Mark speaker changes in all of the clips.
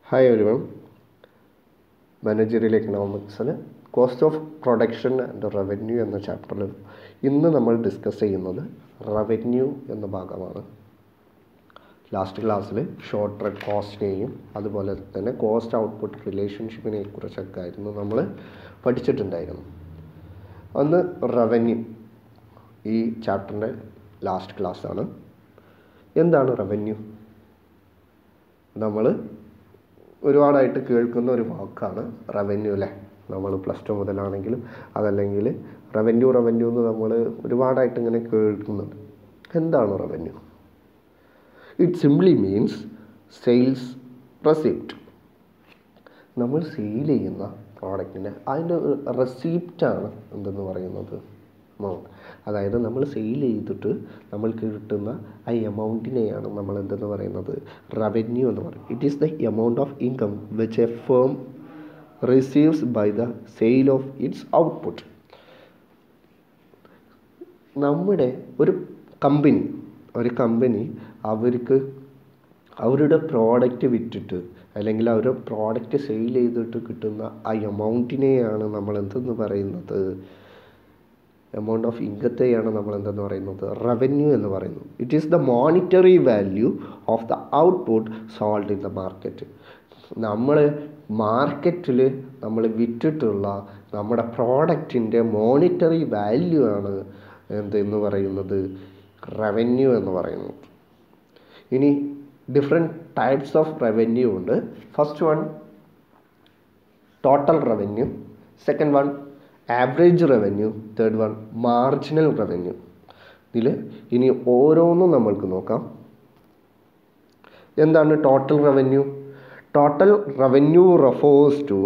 Speaker 1: Hi everyone managerial എക്കണോമിക്സിൽ cost of production and revenue എന്ന ചാപ്റ്ററിൽ ഇന്ന് നമ്മൾ ഡിസ്കസ് ചെയ്യുന്നത് റവന്യൂ എന്ന ഭാഗമാണ് ലാസ്റ്റ് ക്ലാസ്സിൽ ഷോർട്ട് റൺ കോസ്റ്റിനെയും അതുപോലെ തന്നെ കോസ്റ്റ് ഔട്ട്പുട്ട് റിലേഷൻഷിപ്പിനെ കുറിച്ചൊക്കെ ആയിരുന്നു നമ്മൾ പഠിച്ചിട്ടുണ്ടായിരുന്നു അന്ന് റവന്യൂ ഈ ചാപ്റ്ററിൻ്റെ ലാസ്റ്റ് ക്ലാസ്സാണ് എന്താണ് റവന്യൂ നമ്മൾ ഒരുപാടായിട്ട് കേൾക്കുന്ന ഒരു വാക്കാണ് റവന്യൂ അല്ലേ നമ്മൾ പ്ലസ് ടു മുതലാണെങ്കിലും അതല്ലെങ്കിൽ റവന്യൂ റവന്യൂ എന്ന് നമ്മൾ ഒരുപാടായിട്ട് ഇങ്ങനെ കേൾക്കുന്നുണ്ട് എന്താണ് revenue it simply means sales receipt നമ്മൾ സെയിൽ ചെയ്യുന്ന പ്രോഡക്റ്റിന് അതിൻ്റെ റെസിപ്റ്റാണ് എന്തെന്ന് പറയുന്നത് എമൗണ്ട് അതായത് നമ്മൾ സെയിൽ ചെയ്തിട്ട് നമ്മൾക്ക് കിട്ടുന്ന ആ എമൗണ്ടിനെയാണ് നമ്മൾ എന്തെന്ന് പറയുന്നത് റവന്യൂ എന്ന് പറയും it is the amount of income which a firm receives by the sale of its output നമ്മുടെ ഒരു കമ്പനി ഒരു കമ്പനി അവർക്ക് അവരുടെ പ്രോഡക്റ്റ് വിറ്റിട്ട് അല്ലെങ്കിൽ അവരുടെ പ്രോഡക്റ്റ് സെയിൽ ചെയ്തിട്ട് കിട്ടുന്ന ആ എമൗണ്ടിനെയാണ് നമ്മൾ എന്തെന്ന് പറയുന്നത് എമൗണ്ട് ഓഫ് ഇൻകത്തെയാണ് നമ്മൾ എന്തെന്ന് പറയുന്നത് റവന്യൂ എന്ന് പറയുന്നത് it is the monetary value of the output sold in the market നമ്മൾ മാർക്കറ്റിൽ നമ്മൾ വിറ്റിട്ടുള്ള നമ്മുടെ പ്രോഡക്റ്റിൻ്റെ മോണിറ്ററി വാല്യൂ ആണ് എന്തെന്ന് പറയുന്നത് റവന്യൂ എന്ന് പറയുന്നത് ഇനി ഡിഫറെൻറ്റ് ടൈപ്സ് ഓഫ് റവന്യൂ ഉണ്ട് first one total revenue second one average revenue third one marginal revenue ഇതിൽ ഇനി ഓരോന്നും നമ്മൾക്ക് നോക്കാം എന്താണ് total revenue total revenue refers to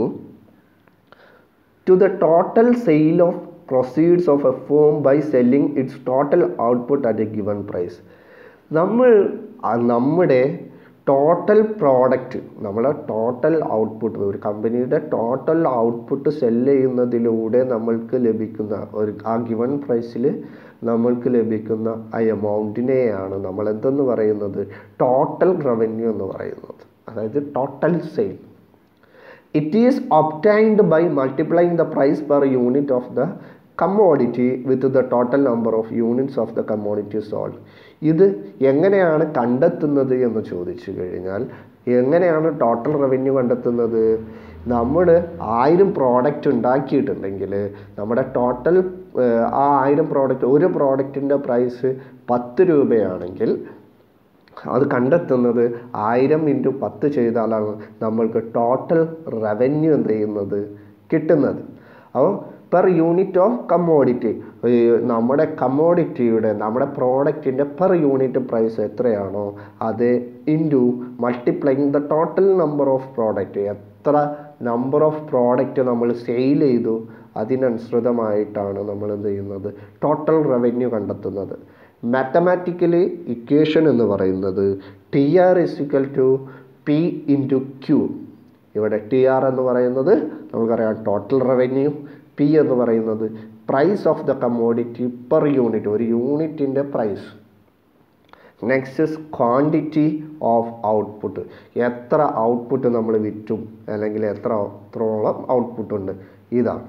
Speaker 1: to the total sale of proceeds of a firm by selling its total output at a given price നമ്മൾ നമ്മുടെ total product നമ്മളെ total output ഒരു കമ്പനിയുടെ ടോട്ടൽ ഔട്ട്പുട്ട് സെല്ല് ചെയ്യുന്നതിലൂടെ നമ്മൾക്ക് ലഭിക്കുന്ന ഒരു ആ ഗിവൺ പ്രൈസിൽ നമ്മൾക്ക് ലഭിക്കുന്ന ആ എമൗണ്ടിനെയാണ് നമ്മൾ എന്തെന്ന് പറയുന്നത് ടോട്ടൽ റവന്യൂ എന്ന് പറയുന്നത് അതായത് total sale it is obtained by multiplying the price per unit of the commodity with the total number of units of the commodity sold ഇത് എങ്ങനെയാണ് കണ്ടെത്തുന്നത് എന്ന് ചോദിച്ചു കഴിഞ്ഞാൽ എങ്ങനെയാണ് ടോട്ടൽ റവന്യൂ കണ്ടെത്തുന്നത് നമ്മൾ ആയിരം പ്രോഡക്റ്റ് ഉണ്ടാക്കിയിട്ടുണ്ടെങ്കിൽ നമ്മുടെ ടോട്ടൽ ആ ആയിരം പ്രോഡക്റ്റ് ഒരു പ്രോഡക്റ്റിൻ്റെ പ്രൈസ് പത്ത് രൂപയാണെങ്കിൽ അത് കണ്ടെത്തുന്നത് ആയിരം ഇൻറ്റു പത്ത് ചെയ്താലാണ് നമ്മൾക്ക് ടോട്ടൽ റവന്യൂ എന്ത് ചെയ്യുന്നത് കിട്ടുന്നത് അപ്പോൾ പെർ യൂണിറ്റ് ഓഫ് കമ്മോഡിറ്റി നമ്മുടെ കമ്മോഡിറ്റിയുടെ നമ്മുടെ പ്രോഡക്റ്റിൻ്റെ പെർ യൂണിറ്റ് പ്രൈസ് എത്രയാണോ അത് into multiplying the total number of product എത്ര നമ്പർ ഓഫ് പ്രോഡക്റ്റ് നമ്മൾ സെയിൽ ചെയ്തു അതിനനുസൃതമായിട്ടാണ് നമ്മൾ എന്ത് ചെയ്യുന്നത് ടോട്ടൽ റവന്യൂ കണ്ടെത്തുന്നത് മാത്തമാറ്റിക്കലി ഇക്വേഷൻ എന്ന് പറയുന്നത് T R is equal to P into Q ഇവിടെ ടി ആർ എന്ന് പറയുന്നത് നമുക്കറിയാം ടോട്ടൽ റവന്യൂ പി എന്ന് പറയുന്നത് price of the commodity per unit ഒരു യൂണിറ്റിൻ്റെ price next is quantity of output എത്ര ഔട്ട്പുട്ട് നമ്മൾ വിറ്റും അല്ലെങ്കിൽ എത്ര എത്രോളം ഔട്ട്പുട്ട് ഉണ്ട് ഇതാണ്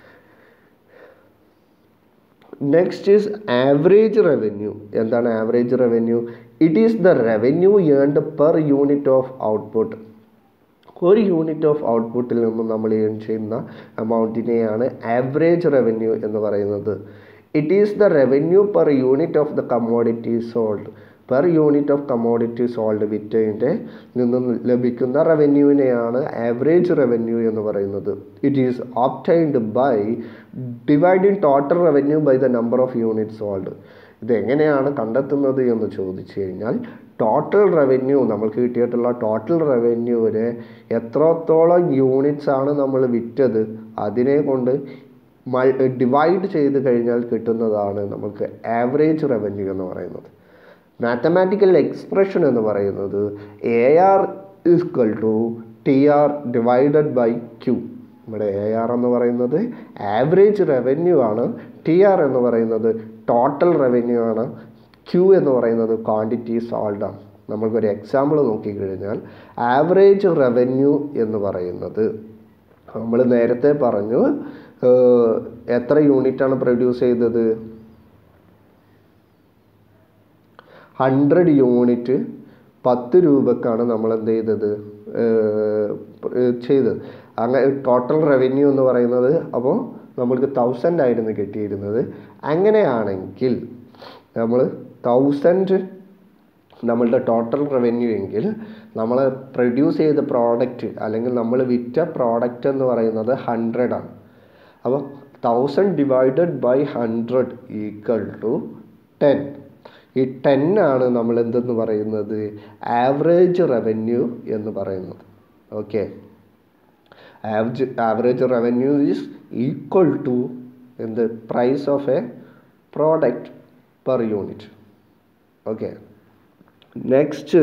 Speaker 1: നെക്സ്റ്റ് ഈസ് ആവറേജ് റവന്യൂ എന്താണ് average revenue it is the revenue earned per unit of output ഒരു യൂണിറ്റ് ഓഫ് ഔട്ട്പുട്ടിൽ നിന്നും നമ്മൾ ഏൺ ചെയ്യുന്ന എമൗണ്ടിനെയാണ് ആവറേജ് റവന്യൂ എന്ന് പറയുന്നത് it is the revenue per unit of the commodity sold per unit of commodity sold വിറ്റതിൻ്റെ നിന്നും ലഭിക്കുന്ന റവന്യൂവിനെയാണ് ആവറേജ് റവന്യൂ എന്ന് പറയുന്നത് it is obtained by dividing total revenue by the number of unit sold ഇത് എങ്ങനെയാണ് കണ്ടെത്തുന്നത് എന്ന് ചോദിച്ചു കഴിഞ്ഞാൽ ടോട്ടൽ റവന്യൂ നമ്മൾക്ക് കിട്ടിയിട്ടുള്ള ടോട്ടൽ റവന്യൂവിനെ എത്രത്തോളം യൂണിറ്റ്സ് ആണ് നമ്മൾ വിറ്റത് അതിനെ കൊണ്ട് മൾ ഡിവൈഡ് ചെയ്ത് കഴിഞ്ഞാൽ കിട്ടുന്നതാണ് നമുക്ക് ആവറേജ് റവന്യൂ എന്ന് പറയുന്നത് മാത്തമാറ്റിക്കൽ എക്സ്പ്രഷൻ എന്ന് പറയുന്നത് A R equal to T R divided by Q ഇവിടെ എ ആർ എന്ന് പറയുന്നത് ആവറേജ് റവന്യൂ ആണ് ടി ആർ എന്ന് പറയുന്നത് ടോട്ടൽ റവന്യൂ ആണ് ക്യൂ എന്ന് പറയുന്നത് ക്വാണ്ടിറ്റി സോൾഡ് ആണ് നമ്മൾക്കൊരു എക്സാമ്പിൾ നോക്കിക്കഴിഞ്ഞാൽ ആവറേജ് റവന്യൂ എന്ന് പറയുന്നത് നമ്മൾ നേരത്തെ പറഞ്ഞു ഏഹ്, എത്ര യൂണിറ്റാണ് പ്രൊഡ്യൂസ് ചെയ്തത് ഹൺഡ്രഡ് യൂണിറ്റ് പത്ത് രൂപക്കാണ് നമ്മൾ എന്ത് ചെയ്തത് ഏഹ്, ഏഹ് ചെയ്തത് അങ്ങനെ ടോട്ടൽ റവന്യൂ എന്ന് പറയുന്നത് അപ്പോൾ നമ്മൾക്ക് തൗസൻഡ് ആയിരുന്നു കിട്ടിയിരുന്നത് അങ്ങനെയാണെങ്കിൽ നമ്മൾ തൗസൻഡ് നമ്മളുടെ ടോട്ടൽ റവന്യൂ എങ്കിൽ നമ്മൾ പ്രൊഡ്യൂസ് ചെയ്ത പ്രോഡക്റ്റ് അല്ലെങ്കിൽ നമ്മൾ വിറ്റ പ്രോഡക്റ്റ് എന്ന് പറയുന്നത് ഹൺഡ്രഡ് ആണ് അപ്പം thousand divided by hundred equal to ten ഈ ടെൻ ആണ് നമ്മൾ എന്തെന്ന് പറയുന്നത് ആവറേജ് റവന്യൂ എന്ന് പറയുന്നത് okay average average revenue is equal to എന്ത് price of a product per unit okay next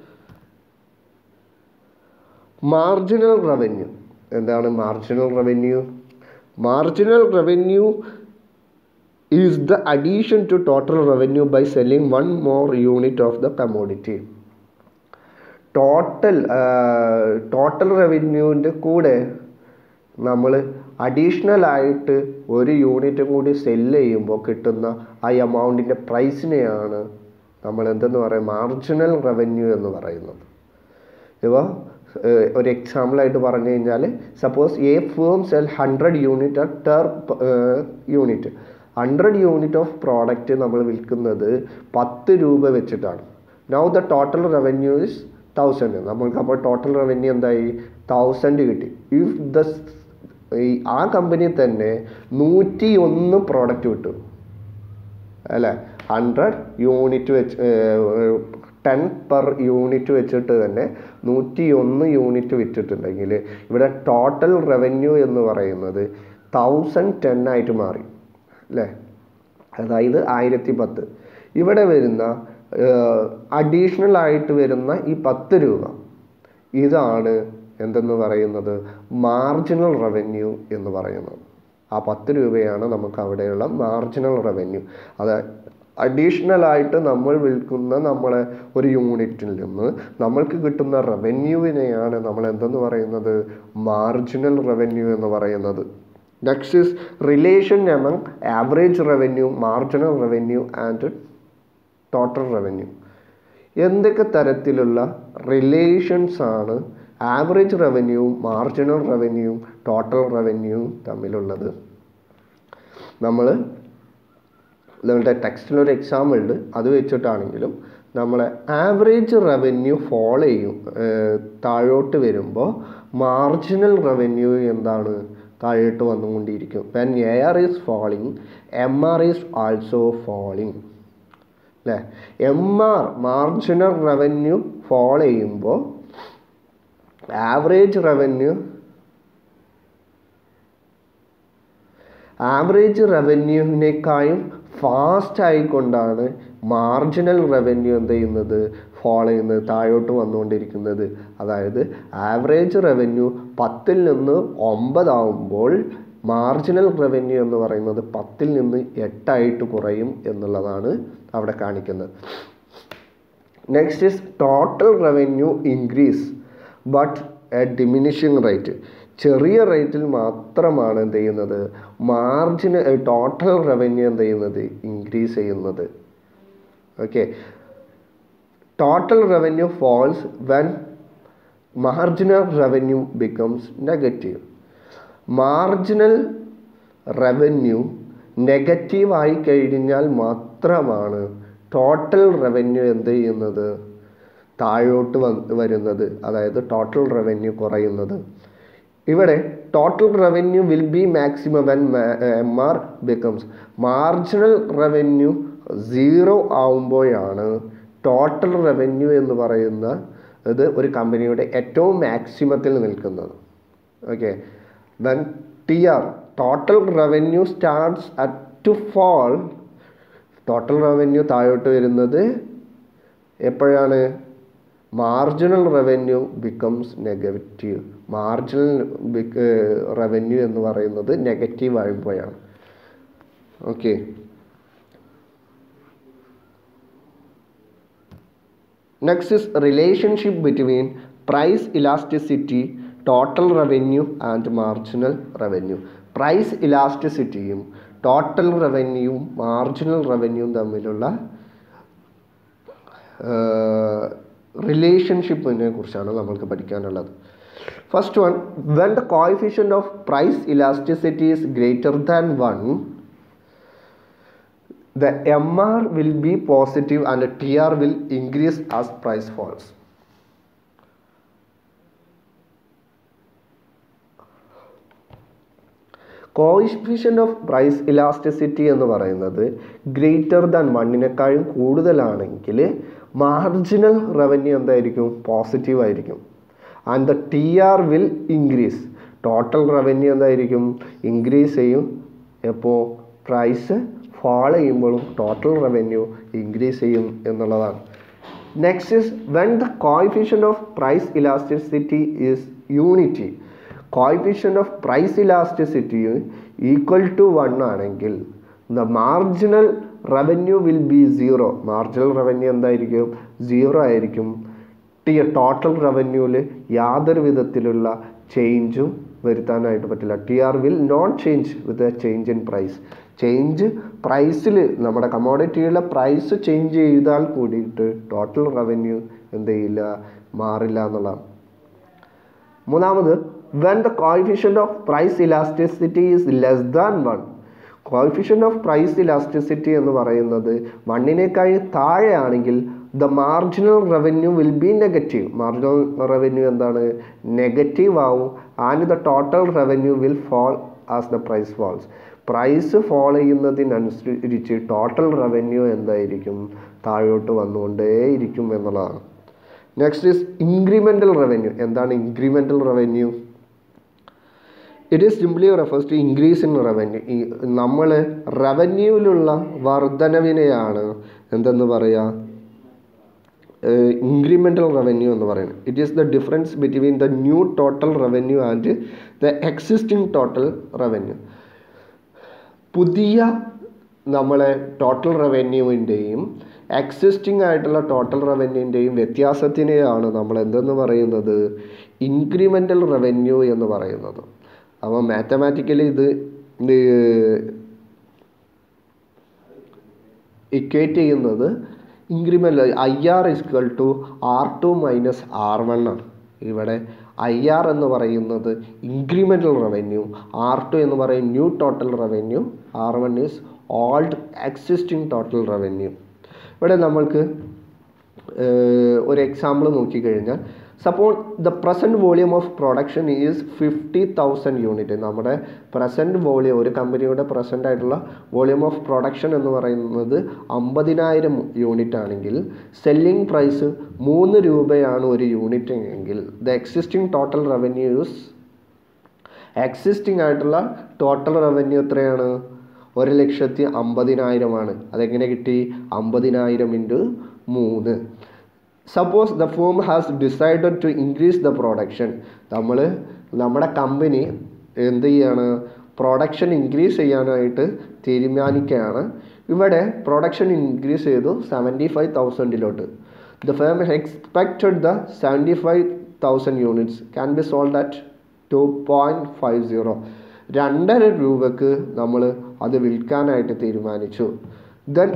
Speaker 1: marginal revenue എന്താണ് marginal revenue marginal revenue is the addition to total revenue by selling one more unit of the commodity total total റവന്യൂവിൻ്റെ കൂടെ നമ്മൾ additional ആയിട്ട് ഒരു യൂണിറ്റും കൂടി cell ചെയ്യുമ്പോൾ കിട്ടുന്ന ആ എമൗണ്ടിൻ്റെ പ്രൈസിനെയാണ് നമ്മൾ എന്തെന്ന് പറയുക മാർജിനൽ റവന്യൂ എന്ന് പറയുന്നത് ഇപ്പോൾ ഒരു എക്സാമ്പിളായിട്ട് പറഞ്ഞു കഴിഞ്ഞാൽ suppose a firm sell hundred unit at ten unit hundred unit of product നമ്മൾ വിൽക്കുന്നത് പത്ത് രൂപ വെച്ചിട്ടാണ് now the total revenue is thousand നമ്മൾക്ക് അപ്പോൾ ടോട്ടൽ റവന്യൂ എന്തായി തൗസൻഡ് കിട്ടി ഇഫ് ദ ഈ ആ കമ്പനി തന്നെ നൂറ്റി ഒന്ന് പ്രോഡക്റ്റ് വിട്ടു അല്ലേ ഹൺഡ്രഡ് യൂണിറ്റ് വെച്ച് ടെൻ പെർ യൂണിറ്റ് വെച്ചിട്ട് തന്നെ നൂറ്റി ഒന്ന് യൂണിറ്റ് വിറ്റിട്ടുണ്ടെങ്കിൽ ഇവിടെ ടോട്ടൽ റവന്യൂ എന്ന് പറയുന്നത് തൗസൻഡ് ടെൻ ആയിട്ട് മാറി അല്ലേ അതായത് ആയിരത്തി പത്ത് ഇവിടെ വരുന്ന അഡീഷണൽ ആയിട്ട് വരുന്ന ഈ പത്ത് രൂപ ഇതാണ് എന്തെന്ന് പറയുന്നത് മാർജിനൽ റവന്യൂ എന്ന് പറയുന്നത് ആ പത്ത് രൂപയാണ് നമുക്ക് അവിടെയുള്ള മാർജിനൽ റവന്യൂ അത് അഡീഷണൽ ആയിട്ട് നമ്മൾ വിൽക്കുന്ന നമ്മളെ ഒരു യൂണിറ്റിൽ നിന്ന് നമ്മൾക്ക് കിട്ടുന്ന റവന്യൂവിനെയാണ് നമ്മൾ എന്തെന്ന് പറയുന്നത് മാർജിനൽ റവന്യൂ എന്ന് പറയുന്നത് next is relation among average revenue marginal revenue and total revenue എന്തൊക്കെ തരത്തിലുള്ള റിലേഷൻസ് ആണ് ആവറേജ് റവന്യൂവും മാർജിനൽ റവന്യൂവും ടോട്ടൽ റവന്യൂവും തമ്മിലുള്ളത് നമ്മൾ നമ്മളുടെ ടെക്സ്റ്റിലൊരു എക്സാമ്പിൾ ഉണ്ട് അത് വെച്ചിട്ടാണെങ്കിലും നമ്മളെ ആവറേജ് റവന്യൂ ഫോളോ ചെയ്യും ഏഹ് താഴോട്ട് വരുമ്പോൾ മാർജിനൽ റവന്യൂ എന്താണ് താഴോട്ട് വന്നുകൊണ്ടിരിക്കും when A R is falling M R is also falling അല്ലേ M R marginal revenue fall ചെയ്യുമ്പോൾ ആവറേജ് റവന്യൂ ആവറേജ് റവന്യൂവിനേക്കാളും ഫാസ്റ്റ് ആയിക്കൊണ്ടാണ് മാർജിനൽ റവന്യൂ എന്ത് ചെയ്യുന്നത് ഫോളോ ചെയ്യുന്നത് താഴോട്ട് വന്നുകൊണ്ടിരിക്കുന്നത് അതായത് ആവറേജ് റവന്യൂ പത്തിൽ നിന്ന് ഒമ്പതാവുമ്പോൾ മാർജിനൽ റവന്യൂ എന്ന് പറയുന്നത് പത്തിൽ നിന്ന് എട്ടായിട്ട് കുറയും എന്നുള്ളതാണ് അവിടെ കാണിക്കുന്നത് next is total revenue increase but a diminishing rate ചെറിയ റേറ്റിൽ മാത്രമാണ് എന്ത് ചെയ്യുന്നത് മാർജിന് ടോട്ടൽ റവന്യൂ എന്ത് ചെയ്യുന്നത് ഇൻക്രീസ് ചെയ്യുന്നത് okay total revenue falls when marginal revenue becomes negative marginal revenue negative ആയി കഴിഞ്ഞാൽ മാത്രമാണ് ടോട്ടൽ റവന്യൂ എന്ത് ചെയ്യുന്നത് താഴോട്ട് വന്ന് വരുന്നത് അതായത് ടോട്ടൽ റവന്യൂ കുറയുന്നത് ഇവിടെ total revenue will be maximum when M R becomes marginal revenue zero ആവുമ്പോഴാണ് ടോട്ടൽ റവന്യൂ എന്ന് പറയുന്ന ഇത് ഒരു കമ്പനിയുടെ ഏറ്റവും മാക്സിമത്തിൽ നിൽക്കുന്നത് okay when T R total revenue starts at to fall total revenue താഴോട്ട് വരുന്നത് എപ്പോഴാണ് marginal revenue becomes negative marginal revenue എന്ന് പറയുന്നത് നെഗറ്റീവ് ആകുമ്പോഴാണ് okay next is relationship between price elasticity total revenue and marginal revenue price ഇലാസ്റ്റിസിറ്റിയും ടോട്ടൽ റവന്യൂവും marginal റവന്യൂവും തമ്മിലുള്ള റിലേഷൻഷിപ്പിനെ കുറിച്ചാണ് നമ്മൾക്ക് പഠിക്കാനുള്ളത് first one when the coefficient of price elasticity is greater than one the MR will be positive and TR will increase as price falls. Coefficient of price elasticity എന്ന് പറയുന്നത് ഗ്രേറ്റർ ദാൻ വണ്ണിനേക്കാളും കൂടുതലാണെങ്കിൽ marginal revenue എന്തായിരിക്കും positive ആയിരിക്കും and the T R will increase total revenue എന്തായിരിക്കും increase ചെയ്യും എപ്പോൾ price fall ചെയ്യുമ്പോഴും ടോട്ടൽ റവന്യൂ ഇൻക്രീസ് ചെയ്യും എന്നുള്ളതാണ് next is when the coefficient of price elasticity is unity coefficient of price elasticity equal to one ആണെങ്കിൽ the marginal revenue will be zero marginal revenue എന്തായിരിക്കും zero ആയിരിക്കും T total റവന്യൂവിൽ യാതൊരു വിധത്തിലുള്ള ചേഞ്ചും വരുത്താനായിട്ട് പറ്റില്ല T R will not change with a change in price change പ്രൈസിൽ നമ്മുടെ കമോഡിറ്റിയുടെ പ്രൈസ് ചേഞ്ച് ചെയ്താൽ കൂടിയിട്ട് ടോട്ടൽ റവന്യൂ എന്ത് ചെയ്യില്ല മാറില്ല എന്നുള്ളതാണ് മൂന്നാമത് when the coefficient of price elasticity is less than one coefficient of price elasticity എന്ന് പറയുന്നത് വണ്ണിനേക്കാൾ താഴെയാണെങ്കിൽ the marginal revenue will be negative marginal revenue എന്താണ് നെഗറ്റീവ് ആവും and the total revenue will fall as the price falls price fall ചെയ്യുന്നതിനനുസരിച്ച് total revenue എന്തായിരിക്കും താഴോട്ട് വന്നുകൊണ്ടേയിരിക്കും എന്നുള്ളതാണ് നെക്സ്റ്റ് ഇസ് ഇൻക്രിമെൻ്റൽ റവന്യൂ എന്താണ് incremental revenue it is simply refers to increase in revenue ഈ നമ്മൾ റവന്യൂവിലുള്ള വർധനവിനെയാണ് എന്തെന്ന് പറയുക ഇൻക്രിമെൻ്റൽ റവന്യൂ എന്ന് പറയുന്നത് it is the difference between the new total revenue and the existing total revenue പുതിയ നമ്മളെ ടോട്ടൽ റവന്യൂവിൻ്റെയും എക്സിസ്റ്റിംഗ് ആയിട്ടുള്ള ടോട്ടൽ റവന്യൂവിൻ്റെയും വ്യത്യാസത്തിനെയാണ് നമ്മൾ എന്തെന്ന് പറയുന്നത് ഇൻക്രിമെൻ്റൽ റവന്യൂ എന്ന് പറയുന്നത് അപ്പോൾ മാത്തമാറ്റിക്കലി ഇത് ഇക്വേറ്റ് ചെയ്യുന്നത് increment I R is equal to R two minus R one ആണ് ഇവിടെ ഐ ആർ എന്ന് പറയുന്നത് ഇൻക്രിമെൻ്റൽ റവന്യൂ ആർ ടു എന്ന് പറയും new total revenue R one is old existing total revenue ഇവിടെ നമ്മൾക്ക് ഒരു എക്സാമ്പിൾ നോക്കിക്കഴിഞ്ഞാൽ suppose the present volume of production is fifty thousand unit നമ്മുടെ പ്രസൻറ്റ് വോളിയം ഒരു കമ്പനിയുടെ പ്രസൻ്റ് ആയിട്ടുള്ള വോളിയം ഓഫ് പ്രൊഡക്ഷൻ എന്ന് പറയുന്നത് അമ്പതിനായിരം യൂണിറ്റ് ആണെങ്കിൽ സെല്ലിംഗ് പ്രൈസ് മൂന്ന് രൂപയാണ് ഒരു യൂണിറ്റ് എങ്കിൽ the existing total revenues existing ആയിട്ടുള്ള ടോട്ടൽ റവന്യൂ എത്രയാണ് ഒരു ലക്ഷത്തി അമ്പതിനായിരമാണ് അതെങ്ങനെ കിട്ടി അമ്പതിനായിരം ഇൻറ്റു മൂന്ന് suppose the firm has decided to increase the production നമ്മൾ നമ്മുടെ കമ്പനി എന്ത് ചെയ്യാണ് പ്രൊഡക്ഷൻ ഇൻക്രീസ് ചെയ്യാനായിട്ട് തീരുമാനിക്കുകയാണ് ഇവിടെ പ്രൊഡക്ഷൻ ഇൻക്രീസ് ചെയ്തു സെവൻറ്റി ഫൈവ് തൗസൻഡിലോട്ട് the firm expected the seventy five thousand units can be sold at two point five zero രണ്ടര രൂപക്ക് നമ്മൾ അത് വിൽക്കാനായിട്ട് തീരുമാനിച്ചു then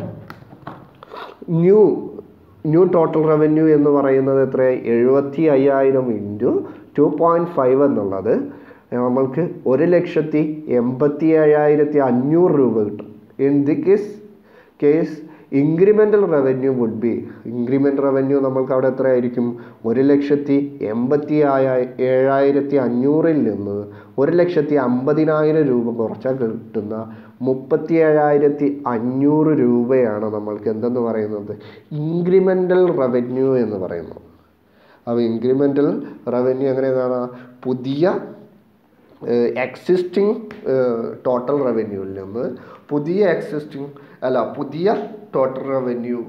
Speaker 1: new new total revenue എന്ന് പറയുന്നത് എത്ര എഴുപത്തി അയ്യായിരം ഇൻറ്റു ടു പോയിൻറ്റ് ഫൈവ് എന്നുള്ളത് നമ്മൾക്ക് ഒരു ലക്ഷത്തി എൺപത്തി ഏഴായിരത്തി അഞ്ഞൂറ് രൂപ കിട്ടും in the case case incremental revenue would be increment revenue നമ്മൾക്ക് അവിടെ എത്രയായിരിക്കും ഒരു ലക്ഷത്തി എൺപത്തി ഏഴായിരത്തി അഞ്ഞൂറിൽ നിന്ന് ഒരു ലക്ഷത്തി അമ്പതിനായിരം രൂപ കുറച്ചാൽ കിട്ടുന്ന മുപ്പത്തി ഏഴായിരത്തി അഞ്ഞൂറ് രൂപയാണ് നമ്മൾക്ക് എന്തെന്ന് പറയുന്നത് ഇൻക്രിമെൻ്റൽ റവന്യൂ എന്ന് പറയുന്നത് അപ്പോൾ ഇൻക്രിമെൻ്റൽ റവന്യൂ എങ്ങനെയാണ് പുതിയ എക്സിസ്റ്റിംഗ് ടോട്ടൽ റവന്യൂവിൽ നിന്ന് പുതിയ എക്സിസ്റ്റിംഗ് അല്ല പുതിയ ടോട്ടൽ റവന്യൂ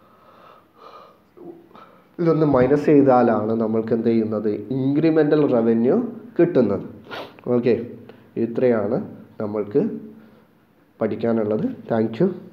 Speaker 1: ഇതൊന്ന് മൈനസ് ചെയ്താലാണ് നമ്മൾക്ക് എന്ത് ചെയ്യുന്നത് ഇൻക്രിമെൻ്റൽ റവന്യൂ കിട്ടുന്നത് ഓക്കെ ഇത്രയാണ് നമ്മൾക്ക് പഠിക്കാനുള്ളത് താങ്ക് യു